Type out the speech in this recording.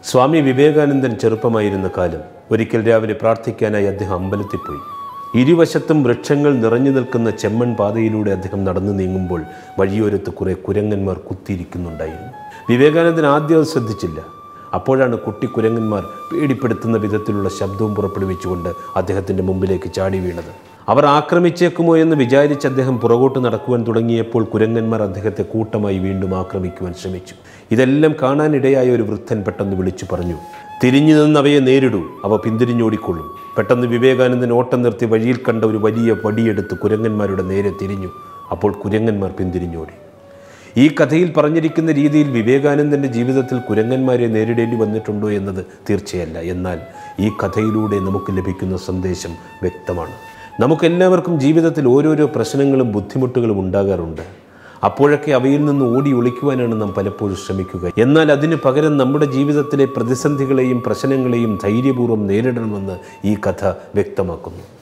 സ്വാമി വിവേകാനന്ദൻ ചെറുപ്പമായിരുന്ന കാലം ഒരിക്കൽ രാവിലെ പ്രാർത്ഥിക്കാനായി അദ്ദേഹം അമ്പലത്തിൽ പോയി ഇരുവശത്തും വൃക്ഷങ്ങൾ നിറഞ്ഞു നിൽക്കുന്ന ചെമ്മൺ പാതയിലൂടെ അദ്ദേഹം നടന്നു നീങ്ങുമ്പോൾ വഴിയോരത്ത് കുറെ കുരങ്ങന്മാർ കുത്തിയിരിക്കുന്നുണ്ടായിരുന്നു വിവേകാനന്ദൻ ആദ്യം അത് ശ്രദ്ധിച്ചില്ല അപ്പോഴാണ് കുട്ടി കുരങ്ങന്മാർ പേടിപ്പെടുത്തുന്ന വിധത്തിലുള്ള ശബ്ദവും പുറപ്പെടുവിച്ചുകൊണ്ട് അദ്ദേഹത്തിൻ്റെ മുമ്പിലേക്ക് ചാടി വീണത് അവർ ആക്രമിച്ചേക്കുമോ എന്ന് വിചാരിച്ച് അദ്ദേഹം പുറകോട്ട് നടക്കുവാൻ തുടങ്ങിയപ്പോൾ കുരങ്ങന്മാർ അദ്ദേഹത്തെ കൂട്ടമായി വീണ്ടും ആക്രമിക്കുവാൻ ശ്രമിച്ചു ഇതെല്ലാം കാണാനിടയായ ഒരു വൃദ്ധൻ പെട്ടെന്ന് വിളിച്ചു പറഞ്ഞു തിരിഞ്ഞു നിന്ന് അവയെ നേരിടൂ അവ പിന്തിരിഞ്ഞോടിക്കൊള്ളും പെട്ടെന്ന് വിവേകാനന്ദൻ ഓട്ടം നിർത്തി വഴിയിൽ കണ്ട ഒരു വലിയ വടിയെടുത്ത് കുരങ്ങന്മാരുടെ നേരെ തിരിഞ്ഞു അപ്പോൾ കുരങ്ങന്മാർ പിന്തിരിഞ്ഞോടി ഈ കഥയിൽ പറഞ്ഞിരിക്കുന്ന രീതിയിൽ വിവേകാനന്ദൻ്റെ ജീവിതത്തിൽ കുരങ്ങന്മാരെ നേരിടേണ്ടി വന്നിട്ടുണ്ടോ എന്നത് തീർച്ചയല്ല എന്നാൽ ഈ കഥയിലൂടെ നമുക്ക് ലഭിക്കുന്ന സന്ദേശം വ്യക്തമാണ് നമുക്കെല്ലാവർക്കും ജീവിതത്തിൽ ഓരോരോ പ്രശ്നങ്ങളും ബുദ്ധിമുട്ടുകളും ഉണ്ടാകാറുണ്ട് അപ്പോഴൊക്കെ അവയിൽ നിന്ന് ഓടി ഒളിക്കുവാനാണ് നാം പലപ്പോഴും ശ്രമിക്കുക എന്നാൽ അതിന് പകരം നമ്മുടെ ജീവിതത്തിലെ പ്രതിസന്ധികളെയും പ്രശ്നങ്ങളെയും ധൈര്യപൂർവ്വം നേരിടണമെന്ന് ഈ കഥ വ്യക്തമാക്കുന്നു